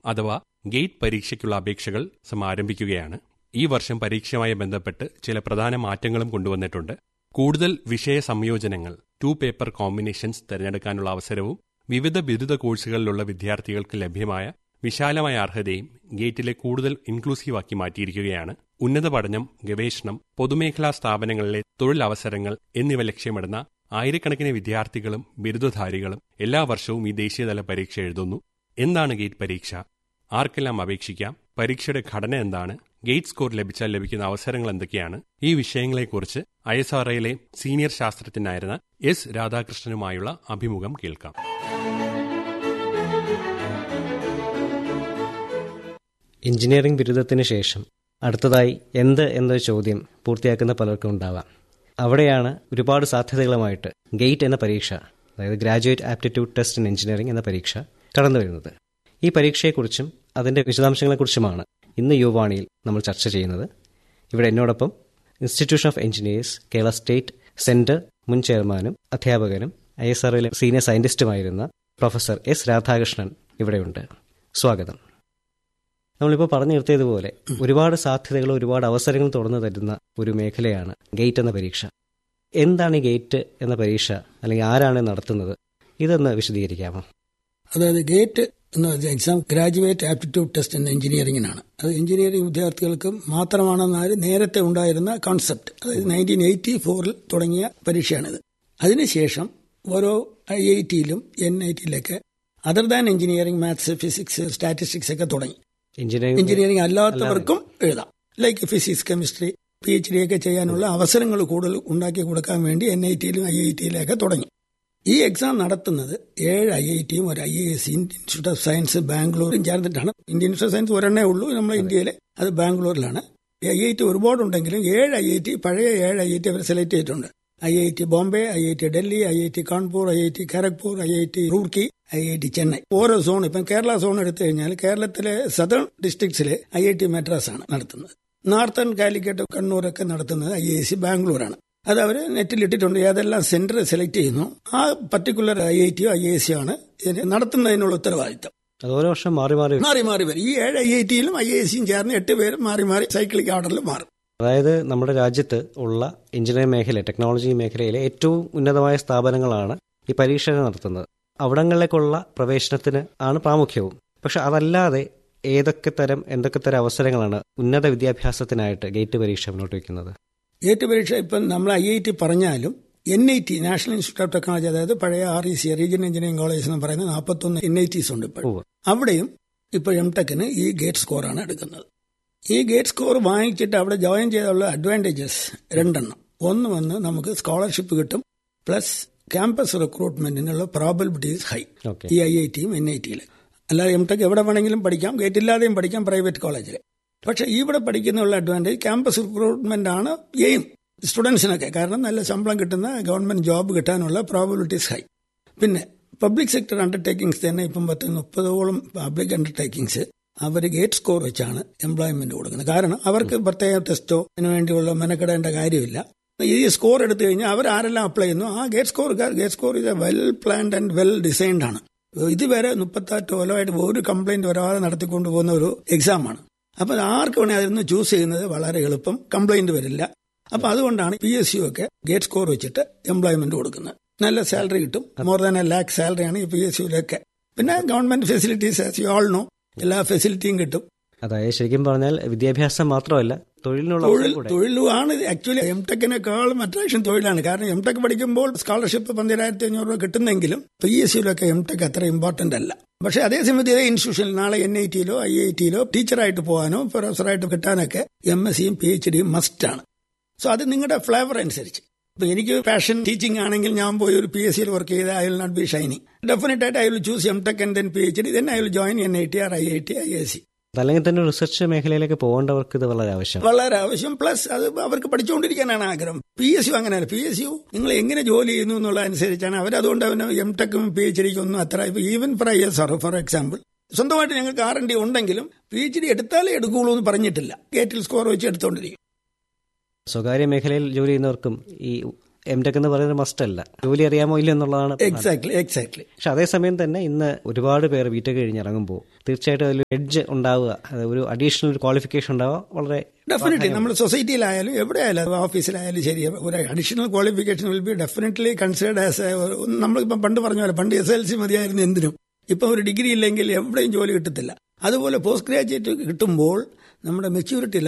അഥവാ ഗേറ്റ് പരീക്ഷയ്ക്കുള്ള അപേക്ഷകൾ സമാരംഭിക്കുകയാണ് ഈ വർഷം പരീക്ഷയുമായി ബന്ധപ്പെട്ട് ചില പ്രധാന മാറ്റങ്ങളും കൊണ്ടുവന്നിട്ടുണ്ട് കൂടുതൽ വിഷയ സംയോജനങ്ങൾ ടു പേപ്പർ കോമ്പിനേഷൻസ് തിരഞ്ഞെടുക്കാനുള്ള അവസരവും വിവിധ ബിരുദ കോഴ്സുകളിലുള്ള വിദ്യാർത്ഥികൾക്ക് ലഭ്യമായ വിശാലമായ അർഹതയും ഗേറ്റിലെ കൂടുതൽ ഇൻക്ലൂസീവാക്കി മാറ്റിയിരിക്കുകയാണ് ഉന്നത പഠനം ഗവേഷണം പൊതുമേഖലാ സ്ഥാപനങ്ങളിലെ തൊഴിലവസരങ്ങൾ എന്നിവ ലക്ഷ്യമിടുന്ന ആയിരക്കണക്കിന് വിദ്യാർത്ഥികളും ബിരുദധാരികളും എല്ലാ വർഷവും ഈ ദേശീയതല പരീക്ഷ എഴുതുന്നു എന്താണ് ഗേറ്റ് പരീക്ഷ ആർക്കെല്ലാം അപേക്ഷിക്കാം പരീക്ഷയുടെ ഘടന എന്താണ് ഗേറ്റ് സ്കോർ ലഭിച്ചാൽ ലഭിക്കുന്ന അവസരങ്ങൾ എന്തൊക്കെയാണ് ഈ വിഷയങ്ങളെക്കുറിച്ച് ഐ എസ് ആർ ഐയിലെ സീനിയർ ശാസ്ത്രജ്ഞനായിരുന്ന എസ് രാധാകൃഷ്ണനുമായുള്ള അഭിമുഖം കേൾക്കാം എഞ്ചിനീയറിംഗ് ബിരുദത്തിന് ശേഷം അടുത്തതായി എന്ത് എന്നൊരു ചോദ്യം പൂർത്തിയാക്കുന്ന പലർക്കും ഉണ്ടാവാം അവിടെയാണ് ഒരുപാട് സാധ്യതകളുമായിട്ട് ഗേറ്റ് എന്ന പരീക്ഷ അതായത് graduate aptitude test in engineering എന്ന പരീക്ഷ കടന്നു വരുന്നത് ഈ പരീക്ഷയെക്കുറിച്ചും അതിൻ്റെ വിശദാംശങ്ങളെക്കുറിച്ചുമാണ് ഇന്ന് യുവാണിയിൽ നമ്മൾ ചർച്ച ചെയ്യുന്നത് ഇവിടെ എന്നോടൊപ്പം institution of engineers Kerala state centre മുൻ ചെയർമാനും അധ്യാപകനും ഐ എസ് ആർഒയിലെ സീനിയർ സയന്റിസ്റ്റുമായിരുന്ന പ്രൊഫസർ എസ് രാധാകൃഷ്ണൻ ഇവിടെയുണ്ട് സ്വാഗതം നമ്മളിപ്പോൾ പറഞ്ഞു നിർത്തിയതുപോലെ ഒരുപാട് സാധ്യതകൾ ഒരുപാട് അവസരങ്ങൾ തുറന്നു തരുന്ന ഒരു മേഖലയാണ് ഗേറ്റ് എന്ന പരീക്ഷ എന്താണ് ഈ ഗേറ്റ് എന്ന പരീക്ഷ അല്ലെങ്കിൽ ആരാണ് നടത്തുന്നത് ഇതൊന്ന് വിശദീകരിക്കാമോ അതായത് ഗേറ്റ് എന്ന് പറഞ്ഞ എക്സാം ഗ്രാജുവേറ്റ് ആപ്റ്റിറ്റ്യൂഡ് ടെസ്റ്റ് എന്ന എഞ്ചിനീയറിംഗിനാണ് അത് എഞ്ചിനീയറിംഗ് വിദ്യാർത്ഥികൾക്ക് മാത്രമാണെന്നാണ് നേരത്തെ ഉണ്ടായിരുന്ന കോൺസെപ്റ്റ് അതായത് നയൻറ്റീൻ എയ്റ്റി ഫോറിൽ തുടങ്ങിയ പരീക്ഷയാണിത് അതിനുശേഷം ഓരോ ഐ ഐ ടിയിലും എൻ ഐ ടിയിലൊക്കെ other than engineering maths physics statistics ഒക്കെ തുടങ്ങി എഞ്ചിനീയറിംഗ് എഞ്ചിനീയറിംഗ് അല്ലാത്തവർക്കും എഴുതാം like physics chemistry P H D ഒക്കെ ചെയ്യാനുള്ള അവസരങ്ങൾ കൂടുതൽ ഉണ്ടാക്കി കൊടുക്കാൻ വേണ്ടി എൻ ഐ ടിയിലും ഐ ഐ ടിയിലൊക്കെ തുടങ്ങി ഈ എക്സാം നടത്തുന്നത് ഏഴ് ഐ ഐ ടിയും ഒരു I A S Indian institute of science ബാംഗ്ലൂരും ചേർന്നിട്ടാണ് ഇന്ത്യൻ ഇൻസ്റ്റിറ്റ്യൂട്ട് ഓഫ് സയൻസ് ഒരെണ്ണേ ഉള്ളൂ നമ്മുടെ ഇന്ത്യയിലെ അത് ബാംഗ്ലൂരിലാണ് ഐ ഐ ടി ഒരുപാടുണ്ടെങ്കിലും ഏഴ് ഐ ഐ ടി പഴയ ഏഴ് ഐ ഐ ടി അവർ സെലക്ട് ചെയ്തിട്ടുണ്ട് I I T Bombay I I T Delhi I I T Kanpur I I T Kharagpur I I T Roorkee I I T Chennai ഓരോ സോൺ ഇപ്പം കേരള സോൺ എടുത്തു കഴിഞ്ഞാൽ കേരളത്തിലെ സദേൺ ഡിസ്ട്രിക്ട്സിലെ ഐ ഐ ടി മദ്രാസ് ആണ് നടത്തുന്നത് നോർത്തേൺ കാലിക്കറ്റ് കണ്ണൂരൊക്കെ നടത്തുന്നത് ഐ ഐ സി ബാംഗ്ലൂരാണ് അത് അവർ നെറ്റിൽ ഇട്ടിട്ടുണ്ട് ഏതെല്ലാം സെന്റർ സെലക്ട് ചെയ്യുന്നു ആ പർട്ടിക്കുലർ ഐ ഐ ടിയോ ഐ ഐ സിയോ ആണ് ഇതിനെ നടത്തുന്നതിനുള്ള ഉത്തരവാദിത്തം അത് ഓരോ വർഷം മാറി മാറി വരും. മാറി മാറി വരും ഈ ഏഴ് ഐ ഐ ടിയിലും ഐ ഐ സിയും ചേർന്ന് എട്ട് പേരും മാറി മാറി സൈക്ലിക് ഓർഡറിൽ മാറും അതായത് നമ്മുടെ രാജ്യത്ത് ഉള്ള എഞ്ചിനീയറിംഗ് മേഖല ടെക്നോളജി മേഖലയിലെ ഏറ്റവും ഉന്നതമായ സ്ഥാപനങ്ങളാണ് ഈ പരീക്ഷ നടത്തുന്നത് അവിടങ്ങളിലേക്കുള്ള പ്രവേശനത്തിന് ആണ് പ്രാമുഖ്യവും പക്ഷെ അതല്ലാതെ ഏതൊക്കെ തരം എന്തൊക്കെ തരം അവസരങ്ങളാണ് ഉന്നത വിദ്യാഭ്യാസത്തിനായിട്ട് ഗേറ്റ് പരീക്ഷ മുന്നോട്ട് വയ്ക്കുന്നത് ഗേറ്റ് പരീക്ഷ ഇപ്പം നമ്മൾ ഐ ഐ ടി പറഞ്ഞാലും N I T national institute of technology അതായത് പഴയ R E C region engineering college എന്ന് പറയുന്ന നാൽപ്പത്തൊന്ന് എൻ ഐ ടിസ് ഉണ്ട് ഇപ്പോൾ ഉവ്വ്. അവിടെയും ഇപ്പോൾ എം ടെക്കിന് ഈ ഗേറ്റ് സ്കോറാണ് എടുക്കുന്നത് ഈ ഗേറ്റ് സ്കോർ വാങ്ങിച്ചിട്ട് അവിടെ ജോയിൻ ചെയ്തുള്ള അഡ്വാൻറ്റേജസ് രണ്ടെണ്ണം ഒന്ന് വന്ന് നമുക്ക് സ്കോളർഷിപ്പ് കിട്ടും പ്ലസ് ക്യാമ്പസ് റിക്രൂട്ട്മെന്റിനുള്ള പ്രോബിലിറ്റീസ് ഹൈ ഓക്കെ ഈ ഐ ഐ ടിയും എൻ ഐ ടിയിൽ അല്ലാതെ എം ടെക് എവിടെ വേണമെങ്കിലും പഠിക്കാം ഗേറ്റ് ഇല്ലാതെയും പഠിക്കാം പ്രൈവറ്റ് കോളേജിൽ പക്ഷെ ഇവിടെ പഠിക്കുന്നതിനുള്ള അഡ്വാൻറ്റേജ് ക്യാമ്പസ് റിക്രൂട്ട്മെന്റ് ആണ് എയിം സ്റ്റുഡൻസിനൊക്കെ കാരണം നല്ല ശമ്പളം കിട്ടുന്ന ഗവൺമെന്റ് ജോബ് കിട്ടാനുള്ള പ്രോബിലിറ്റീസ് ഹൈ പിന്നെ പബ്ലിക് സെക്ടർ അണ്ടർടേക്കിങ്സ് തന്നെ ഇപ്പം പത്ത് മുപ്പതോളം പബ്ലിക് അണ്ടർടേക്കിങ്സ് അവർ ഗേറ്റ് സ്കോർ വെച്ചാണ് എംപ്ലോയ്മെന്റ് കൊടുക്കുന്നത് കാരണം അവർക്ക് പ്രത്യേക ടെസ്റ്റോ അതിനു വേണ്ടിയുള്ള മെനക്കെടേണ്ട കാര്യമില്ല ഈ സ്കോർ എടുത്തു കഴിഞ്ഞാൽ അവർ ആരെല്ലാം അപ്ലൈ ചെയ്യുന്നു ആ ഗേറ്റ് സ്കോർ ഗേറ്റ് സ്കോർ ഇത് well planned and well designed ആണ് ഇതുവരെ മുപ്പത്തെട്ട് കൊല്ലമായിട്ട് ഒരു കംപ്ലൈന്റ് വരാതെ നടത്തിക്കൊണ്ട് പോകുന്ന ഒരു എക്സാമാണ് അപ്പൊ ആർക്ക് വേണേൽ അതിൽ നിന്ന് ചൂസ് ചെയ്യുന്നത് വളരെ എളുപ്പം കംപ്ലൈന്റ് വരില്ല അപ്പൊ അതുകൊണ്ടാണ് പി എസ് യു ഒക്കെ ഗേറ്റ് സ്കോർ വെച്ചിട്ട് എംപ്ലോയ്മെന്റ് കൊടുക്കുന്നത് നല്ല സാലറി കിട്ടും മോർ ദാൻ എ ലാക്ക് സാലറിയാണ് ഈ പി എസ് യുവിലൊക്കെ പിന്നെ government facilities as you all know എല്ലാ ഫെസിലിറ്റിയും കിട്ടും അതായത് ശരിക്കും പറഞ്ഞാൽ വിദ്യാഭ്യാസം മാത്രമല്ല തൊഴിലിനുള്ള അവസരം തൊഴിൽ കൂടെ തൊഴിലുമാണ് ആക്ച്വലി എം ടെക്കിനേക്കാളും അട്രാക്ഷൻ തൊഴിലാണ് കാരണം എം ടെക് പഠിക്കുമ്പോൾ സ്കോളർഷിപ്പ് പന്തിരായിരത്തി അഞ്ഞൂറ് രൂപ കിട്ടുന്നെങ്കിലും പി എസ് സിയിലൊക്കെ എം ടെക് അത്ര ഇമ്പോർട്ടന്റ് അല്ല പക്ഷെ അതേസമയത്ത് ഇതേ ഇൻസ്റ്റിറ്റ്യൂഷനിൽ നാളെ എൻ ഐ ടിയിലോ ഐ ഐ ടിയിലോ ടീച്ചറായിട്ട് പോകാനോ പ്രൊഫസറായിട്ട് കിട്ടാനൊക്കെ എം എസ് സിയും പി എച്ച് ഡിയും മസ്റ്റ് ആണ് സോ അത് നിങ്ങളുടെ ഫ്ലേവർ അനുസരിച്ച് ഇപ്പൊ എനിക്ക് പാഷൻ ടീച്ചിങ് ആണെങ്കിൽ ഞാൻ പോയി ഒരു പി എസ് സിയിൽ വർക്ക് ചെയ്ത് I will not be shining definite ആയിട്ട് I will choose M tech and then P H D then I will join N I T R I I T I S C അല്ലെങ്കിൽ തന്നെ research മേഖലയിലേക്ക് പോകേണ്ടവർക്ക് ഇത് വളരെ ആവശ്യം വളരെ ആവശ്യം plus അത് അവർക്ക് പഠിച്ചുകൊണ്ടിരിക്കാനാണ് ആഗ്രഹം പി എസ് യു അങ്ങനെയല്ല പി എസ് യു നിങ്ങൾ എങ്ങനെ ജോലി ചെയ്യുന്നു എന്നുള്ള അനുസരിച്ചാണ് അവർ അതുകൊണ്ട് അവന് എം ടെക്കും പി എച്ച് ഡിക്കും ഒന്നും അത്ര even for I S R for example സ്വന്തമായിട്ട് ഞങ്ങൾക്ക് ആർ എൻ ഡി ഉണ്ടെങ്കിലും പി എച്ച് ഡി എടുത്താലേ എടുക്കുള്ളൂ എന്ന് പറഞ്ഞിട്ടില്ല ഗേറ്റിൽ സ്കോർ വെച്ച് എടുത്തോണ്ടിരിക്കും സ്വകാര്യ മേഖലയിൽ ജോലി ചെയ്യുന്നവർക്കും ഈ എം ടെക് എന്ന് പറയുന്നത് മസ്റ്റ് അല്ല ജോലി അറിയാമോ ഇല്ല എന്നുള്ളതാണ് പ്രധാനം. എക്സാക്ട്ലി എക്സാക്ട്ലി പക്ഷെ അതേസമയം തന്നെ ഇന്ന് ഒരുപാട് പേർ ബിടെക് കഴിഞ്ഞ് ഇറങ്ങുമ്പോൾ തീർച്ചയായിട്ടും അതിൽ എഡ്ജ് ഉണ്ടാവുക അതായത് ഒരു അഡീഷണൽ ഒരു ക്വാളിഫിക്കേഷൻ ഉണ്ടാവുക വളരെ ഡെഫിനറ്റ്ലി നമ്മൾ സൊസൈറ്റിയിലായാലും എവിടെയായാലും ഓഫീസിലായാലും ശരി ഒരു additional qualification will be definitely considered as നമ്മളിപ്പം പണ്ട് പറഞ്ഞ പോലെ പണ്ട് എസ് എൽ സി മതിയായിരുന്നു എന്തിനും ഇപ്പം ഒരു ഡിഗ്രി ഇല്ലെങ്കിൽ എവിടെയും ജോലി കിട്ടത്തില്ല അതുപോലെ പോസ്റ്റ് ഗ്രാജുവേറ്റ് കിട്ടുമ്പോൾ നമ്മുടെ മെച്യൂരിറ്റി